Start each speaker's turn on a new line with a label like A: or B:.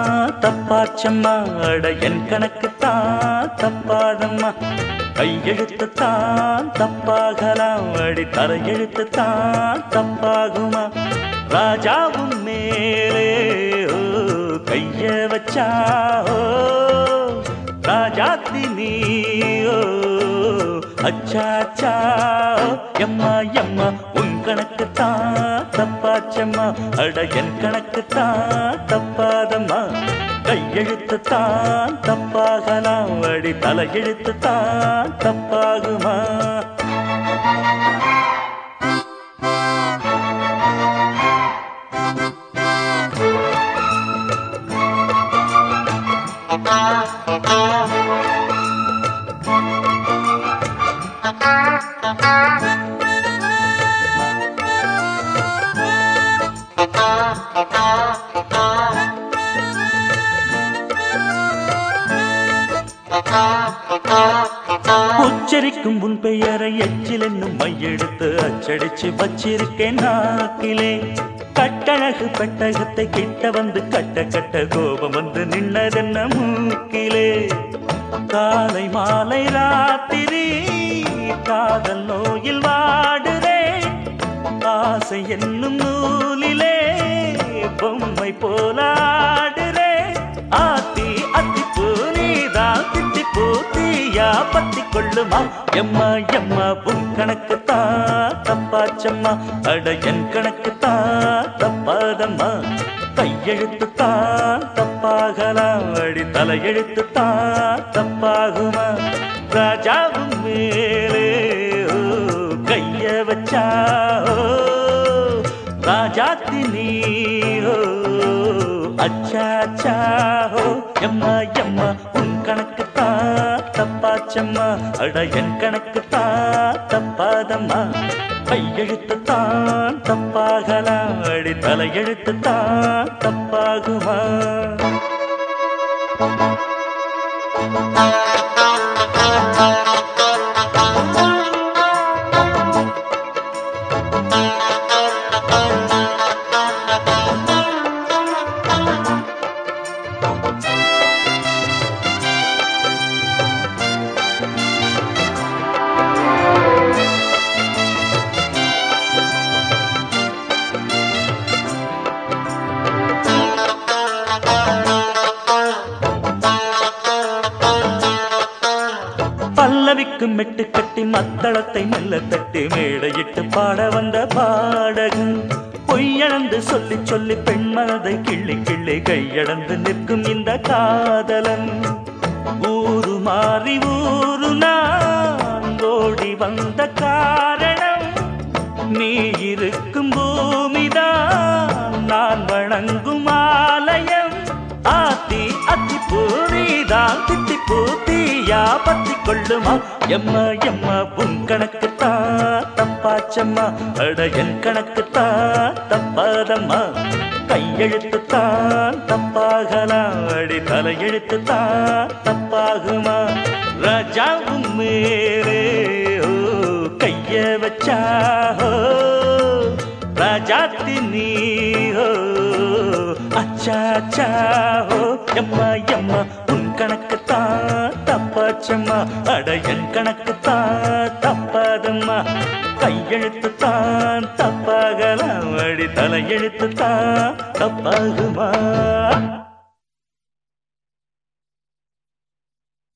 A: தான் தப்பாச்சம்மா அட என் கணக்கு தான் தப்பாதம்மா கையெழுத்து தான் தப்பாகலாம் அடி தலையெழுத்து தான் தப்பாகுமா ராஜாவும் மேலே ஓ கைய வச்சா ஓ ராஜாத்தி நீயோ அச்சா அச்சா எம்மா எம்மா உன் கணக்கு தான் தப்பாச்சம்மா அட என் கணக்கு தான் தப்பாதம்மா கையெழுத்து தான் தப்பாகலாம் அடி தலையெழுத்து தான் தப்பாகுமா உச்சரிக்கும் உன் பெயரை எச்சில் என்னும் மையெடுத்து அச்சடிச்சு வச்சிருக்கேன் நாக்கிலே கட்டழகு பெட்டகத்தை கிட்ட வந்து கட்ட கட்ட கோபம் வந்து நின்னதென்ன மூக்கிலே காலை மாலை ராத்திரி காதல் நோயில் வாடுறே ஆசை என்னும் நூலிலே பொம்மை போலாடுறே ஆத்தி அத்திப்பூ நீதான் தித்திப்பூ தீயா பத்தி கொள்ளுமா எம்மா எம்மா உன் கணக்கு தான் தப்பாச்சம்மா அட என் கணக்கு தான் தப்பாதம்மா கையெழுத்து தான் தப்பாகலாம் அடி தலையெழுத்து தான் தப்பாகுமா ராஜாவும் மேலே ஓ, கைய வச்சா ஓ, ராஜாத்தி நீயோ அச்சா அச்சா ஓ எம்மா எம்மா உன் கணக்கு தான் தப்பாச்சம்மா அட என் கணக்கு தான் தப்பாதம்மா கையெழுத்து தான் தப்பாகலாம் அடி தலையெழுத்து தான் தப்பாகுமா பல்லவிக்கு மெட்டு கட்டி மத்தளத்தை மெல்ல தட்டி மேடையிட்டு பாட வந்த பாடகன் பொய்யளந்து சொல்லி சொல்லி பெண் மனதை கிள்ளி கிள்ளி கையளந்து நிற்கும் இந்த காதலன் ஊரு மாறி ஊரு நான் ஓடி வந்த காரணம் நீ இருக்கும் பூமிதான் நான் வணங்கும் ஆலயம் ஆத்தி அத்தி பூரிதான் தித்தி பூத்தியா பத்தி கொள்ளுமா எம்மா எம்மா உன் கணக்கு தான் தப்பாச்சம்மா அட என் கணக்கு தான் தப்பாதம்மா கையெழுத்து தான் தப்பாகலாம் அடி தலையெழுத்து தான் தப்பாகுமா ராஜாவும் மேலே ஓ கைய வச்சா ஓ ராஜாத்தி நீயோ அச்சா அச்சா ஓ எம்மா எம்மா உன் கணக்கு தான் தப்பாச்சம்மா அட என் கணக்கு தான் தப்பாதம்மா கையெழுத்து தான் தப்பாகலாம் அடி தலையெழுத்து தான் தப்பாகுமா